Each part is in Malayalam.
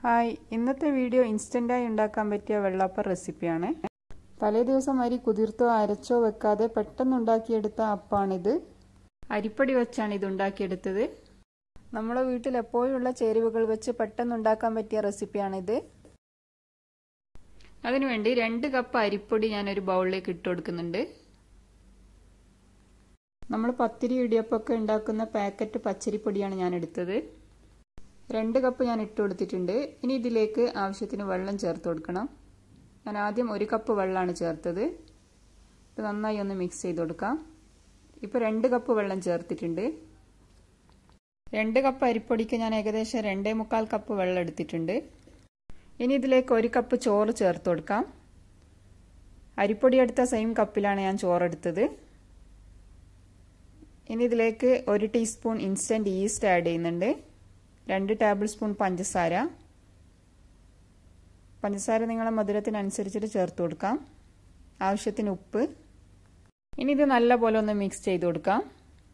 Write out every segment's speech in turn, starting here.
ഹായ് ഇന്നത്തെ വീഡിയോ ഇൻസ്റ്റൻ്റായി ഉണ്ടാക്കാൻ പറ്റിയ വെള്ളാപ്പ റെസിപ്പിയാണ് തലേ ദിവസം അരി കുതിർത്തോ അരച്ചോ വെക്കാതെ പെട്ടെന്ന് ഉണ്ടാക്കിയെടുത്ത അപ്പാണിത് അരിപ്പൊടി വെച്ചാണ് ഇത് ഉണ്ടാക്കിയെടുത്തത് നമ്മുടെ വീട്ടിൽ എപ്പോഴുള്ള ചേരുവകൾ വെച്ച് പെട്ടെന്ന് ഉണ്ടാക്കാൻ പറ്റിയ റെസിപ്പിയാണിത് അതിനുവേണ്ടി രണ്ട് കപ്പ് അരിപ്പൊടി ഞാൻ ഒരു ബൗളിലേക്ക് ഇട്ട് കൊടുക്കുന്നുണ്ട് നമ്മൾ പത്തിരി ഇടിയപ്പൊക്കെ ഉണ്ടാക്കുന്ന പാക്കറ്റ് പച്ചരിപ്പൊടിയാണ് ഞാൻ എടുത്തത് രണ്ട് കപ്പ് ഞാൻ ഇട്ട് കൊടുത്തിട്ടുണ്ട് ഇനി ഇതിലേക്ക് ആവശ്യത്തിന് വെള്ളം ചേർത്ത് കൊടുക്കണം ഞാൻ ആദ്യം ഒരു കപ്പ് വെള്ളമാണ് ചേർത്തത് ഇത് നന്നായി ഒന്ന് മിക്സ് ചെയ്ത് കൊടുക്കാം ഇപ്പോൾ രണ്ട് കപ്പ് വെള്ളം ചേർത്തിട്ടുണ്ട് രണ്ട് കപ്പ് അരിപ്പൊടിക്ക് ഞാൻ ഏകദേശം രണ്ടേ മുക്കാൽ കപ്പ് വെള്ളം എടുത്തിട്ടുണ്ട് ഇനി ഇതിലേക്ക് ഒരു കപ്പ് ചോറ് ചേർത്ത് കൊടുക്കാം അരിപ്പൊടി എടുത്ത സെയിം കപ്പിലാണ് ഞാൻ ചോറെടുത്തത് ഇനി ഇതിലേക്ക് ഒരു ടീസ്പൂൺ ഇൻസ്റ്റൻറ്റ് ഈസ്റ്റ് ആഡ് ചെയ്യുന്നുണ്ട് രണ്ട് ടേബിൾ സ്പൂൺ പഞ്ചസാര പഞ്ചസാര നിങ്ങളെ മധുരത്തിനനുസരിച്ചിട്ട് ചേർത്ത് കൊടുക്കാം ആവശ്യത്തിന് ഉപ്പ് ഇനി ഇത് നല്ലപോലെ ഒന്ന് മിക്സ് ചെയ്ത് കൊടുക്കാം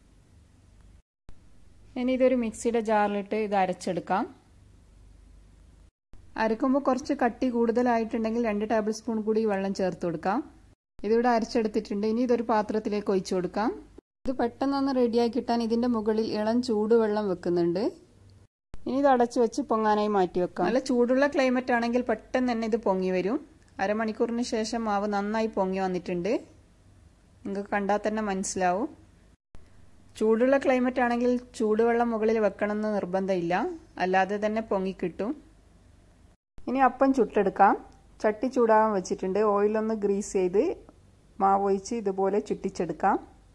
ഇനി ഇതൊരു മിക്സിയുടെ ജാറിലിട്ട് ഇത് അരച്ചെടുക്കാം അരക്കുമ്പോൾ കുറച്ച് കട്ടി കൂടുതലായിട്ടുണ്ടെങ്കിൽ രണ്ട് ടേബിൾ സ്പൂൺ കൂടി വെള്ളം ചേർത്ത് കൊടുക്കാം ഇതിവിടെ അരച്ചെടുത്തിട്ടുണ്ട് ഇനി ഇതൊരു പാത്രത്തിലേക്ക് ഒഴിച്ചു കൊടുക്കാം ഇത് പെട്ടെന്നൊന്ന് റെഡിയാക്കി കിട്ടാൻ ഇതിൻ്റെ മുകളിൽ ഇളം ചൂടുവെള്ളം വെക്കുന്നുണ്ട് ഇനി ഇത് അടച്ചു വെച്ച് പൊങ്ങാനായി മാറ്റി വെക്കാം നല്ല ചൂടുള്ള ക്ലൈമറ്റ് ആണെങ്കിൽ പെട്ടെന്ന് തന്നെ ഇത് പൊങ്ങി വരും അരമണിക്കൂറിന് ശേഷം മാവ് നന്നായി പൊങ്ങി വന്നിട്ടുണ്ട് നിങ്ങൾക്ക് കണ്ടാൽ തന്നെ മനസ്സിലാവും ചൂടുള്ള ക്ലൈമറ്റ് ആണെങ്കിൽ ചൂടുവെള്ളം മുകളിൽ വെക്കണമെന്ന് നിർബന്ധമില്ല അല്ലാതെ തന്നെ പൊങ്ങിക്കിട്ടും ഇനി അപ്പം ചുട്ടെടുക്കാം ചട്ടി ചൂടാകാൻ വെച്ചിട്ടുണ്ട് ഓയിലൊന്ന് ഗ്രീസ് ചെയ്ത് മാവ് ഒഴിച്ച് ഇതുപോലെ ചുറ്റിച്ചെടുക്കാം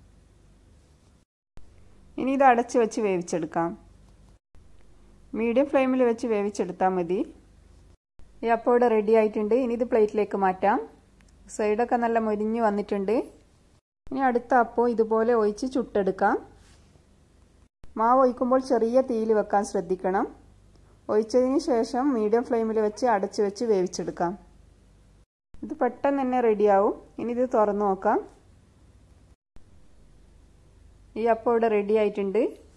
ഇനി ഇത് അടച്ച് വെച്ച് വേവിച്ചെടുക്കാം മീഡിയം ഫ്ലെയിമിൽ വെച്ച് വേവിച്ചെടുത്താൽ മതി ഈ അപ്പം ഇവിടെ റെഡി ആയിട്ടുണ്ട് ഇനി ഇത് പ്ലേറ്റിലേക്ക് മാറ്റാം സൈഡൊക്കെ നല്ല മൊരിഞ്ഞ് വന്നിട്ടുണ്ട് ഇനി അടുത്ത അപ്പം ഇതുപോലെ ഒഴിച്ച് ചുട്ടെടുക്കാം മാവ് ഒഴിക്കുമ്പോൾ ചെറിയ തീയിൽ വെക്കാൻ ശ്രദ്ധിക്കണം ഒഴിച്ചതിന് ശേഷം മീഡിയം ഫ്ലെയിമിൽ വെച്ച് അടച്ച് വെച്ച് വേവിച്ചെടുക്കാം ഇത് പെട്ടെന്ന് തന്നെ റെഡിയാവും ഇനി ഇത് തുറന്നു നോക്കാം ഈ അപ്പം ഇവിടെ റെഡി ആയിട്ടുണ്ട്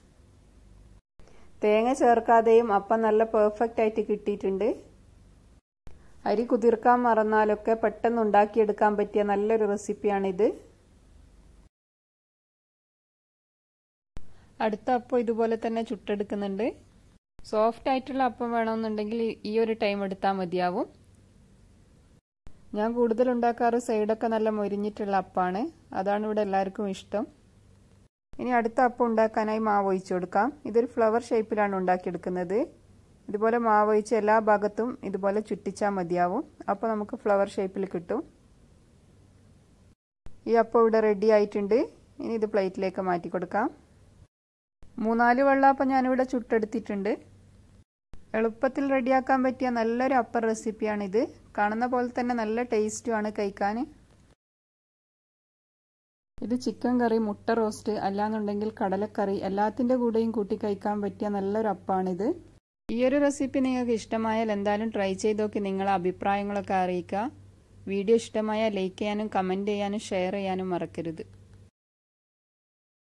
തേങ്ങ ചേർക്കാതെയും അപ്പം നല്ല പെർഫെക്റ്റ് ആയിട്ട് കിട്ടിയിട്ടുണ്ട് അരി കുതിർക്കാൻ മറന്നാലൊക്കെ പെട്ടെന്ന് ഉണ്ടാക്കിയെടുക്കാൻ പറ്റിയ നല്ലൊരു റെസിപ്പിയാണിത് അടുത്ത അപ്പം ഇതുപോലെ തന്നെ ചുട്ടെടുക്കുന്നുണ്ട് സോഫ്റ്റ് ആയിട്ടുള്ള അപ്പം വേണമെന്നുണ്ടെങ്കിൽ ഈ ഒരു ടൈം എടുത്താൽ മതിയാവും ഞാൻ കൂടുതൽ ഉണ്ടാക്കാറ് സൈഡൊക്കെ നല്ല മൊരിഞ്ഞിട്ടുള്ള അപ്പാണ് അതാണ് ഇവിടെ എല്ലാവർക്കും ഇഷ്ടം ഇനി അടുത്ത അപ്പം ഉണ്ടാക്കാനായി മാവ് ഒഴിച്ചു കൊടുക്കാം ഇതൊരു ഫ്ലവർ ഷേപ്പിലാണ് ഉണ്ടാക്കിയെടുക്കുന്നത് ഇതുപോലെ മാവ് ഒഴിച്ച് എല്ലാ ഭാഗത്തും ഇതുപോലെ ചുറ്റിച്ചാൽ മതിയാവും അപ്പോൾ നമുക്ക് ഫ്ലവർ ഷേപ്പിൽ കിട്ടും ഈ അപ്പം ഇവിടെ റെഡി ആയിട്ടുണ്ട് ഇനി ഇത് പ്ലേറ്റിലേക്ക് മാറ്റി കൊടുക്കാം മൂന്നാല് വെള്ളാപ്പം ഞാനിവിടെ ചുട്ടെടുത്തിട്ടുണ്ട് എളുപ്പത്തിൽ റെഡിയാക്കാൻ പറ്റിയ നല്ലൊരു അപ്പർ റെസിപ്പിയാണിത് കാണുന്ന പോലെ തന്നെ നല്ല ടേസ്റ്റുമാണ് കഴിക്കാൻ ഇത് ചിക്കൻ കറി മുട്ട റോസ്റ്റ് അല്ലാന്നുണ്ടെങ്കിൽ കടലക്കറി എല്ലാത്തിൻ്റെ കൂടെയും കൂട്ടി കഴിക്കാൻ പറ്റിയ നല്ലൊരു അപ്പാണിത് ഈ ഒരു റെസിപ്പി നിങ്ങൾക്ക് ഇഷ്ടമായാൽ എന്തായാലും ട്രൈ ചെയ്ത് നോക്കി നിങ്ങളെ അഭിപ്രായങ്ങളൊക്കെ അറിയിക്കുക വീഡിയോ ഇഷ്ടമായാൽ ലൈക്ക് ചെയ്യാനും കമൻറ്റ് ചെയ്യാനും ഷെയർ ചെയ്യാനും മറക്കരുത്